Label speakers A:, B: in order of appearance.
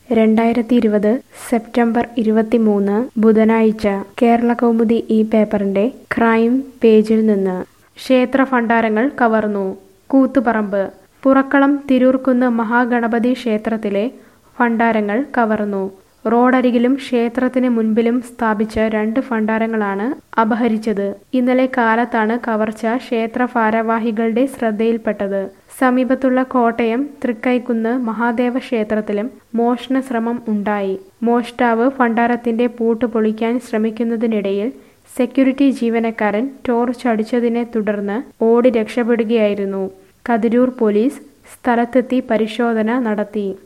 A: രണ്ടായിരത്തി ഇരുപത് സെപ്റ്റംബർ ഇരുപത്തിമൂന്ന് ബുധനാഴ്ച കേരള കൗമുദി ഈ പേപ്പറിന്റെ ക്രൈം പേജിൽ നിന്ന് ക്ഷേത്ര ഭണ്ഡാരങ്ങൾ കവർന്നു കൂത്തുപറമ്പ് പുറക്കളം തിരൂർക്കുന്ന് മഹാഗണപതി ക്ഷേത്രത്തിലെ ഭണ്ഡാരങ്ങൾ കവർന്നു റോഡരികിലും ക്ഷേത്രത്തിന് മുൻപിലും സ്ഥാപിച്ച രണ്ട് ഭണ്ഡാരങ്ങളാണ് അപഹരിച്ചത് ഇന്നലെ കാലത്താണ് കവർച്ച ക്ഷേത്ര ഭാരവാഹികളുടെ ശ്രദ്ധയിൽപ്പെട്ടത് സമീപത്തുള്ള കോട്ടയം തൃക്കൈക്കുന്ന് മഹാദേവ ക്ഷേത്രത്തിലും മോഷണ ശ്രമം ഉണ്ടായി മോഷ്ടാവ് ഭണ്ഡാരത്തിന്റെ പൂട്ട് പൊളിക്കാൻ ശ്രമിക്കുന്നതിനിടയിൽ സെക്യൂരിറ്റി ജീവനക്കാരൻ ടോർച്ച് അടിച്ചതിനെ തുടർന്ന് ഓടി രക്ഷപ്പെടുകയായിരുന്നു കതിരൂർ പോലീസ് സ്ഥലത്തെത്തി പരിശോധന നടത്തി